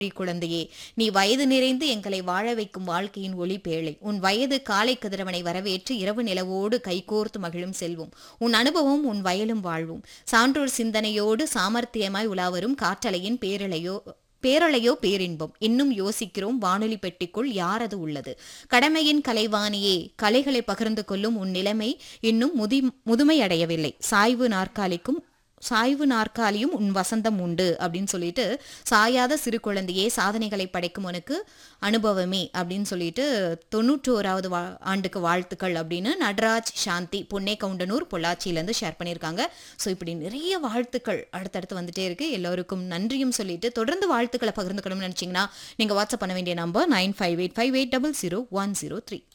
குழந்தையே நீ வயது நிறைந்து எங்களை வாழ வைக்கும் வாழ்க்கையின் ஒளி பேழை உன் வயது காலை கதிரவனை வரவேற்று இரவு நிலவோடு கைகோர்த்து மகிழும் செல்வம் உன் அனுபவம் உன் வயலும் வாழ்வும் சான்றோர் சிந்தனையோடு சாமர்த்தியமாய் உலாவரும் காற்றலையின் பேரலையோ பேரலையோ பேரின்பம் இன்னும் யோசிக்கிறோம் வானொலி பெட்டிக்குள் யாரது உள்ளது கடமையின் கலைவாணியே கலைகளை பகிர்ந்து கொள்ளும் உன் நிலைமை இன்னும் முதி முதுமை அடையவில்லை சாய்வு நாற்காலிக்கும் சாய்வு நாற்காலியும் உன் வசந்தம் உண்டு அப்படின்னு சொல்லிட்டு சாயாத சிறு குழந்தையே சாதனைகளை படைக்கும் உனக்கு அனுபவமே அப்படின்னு சொல்லிட்டு தொண்ணூற்றோராவது வா ஆண்டுக்கு வாழ்த்துக்கள் அப்படின்னு நடராஜ் சாந்தி பொன்னே கவுண்டனூர் பொள்ளாச்சியிலேருந்து ஷேர் பண்ணியிருக்காங்க ஸோ இப்படி நிறைய வாழ்த்துக்கள் அடுத்தடுத்து வந்துட்டே இருக்கு எல்லோருக்கும் நன்றியும் சொல்லிட்டு தொடர்ந்து வாழ்த்துக்களை பகிர்ந்துக்கணும்னு நினச்சிங்கன்னா நீங்கள் வாட்ஸ்அப் பண்ண வேண்டிய number nine five eight five eight double zero one zero three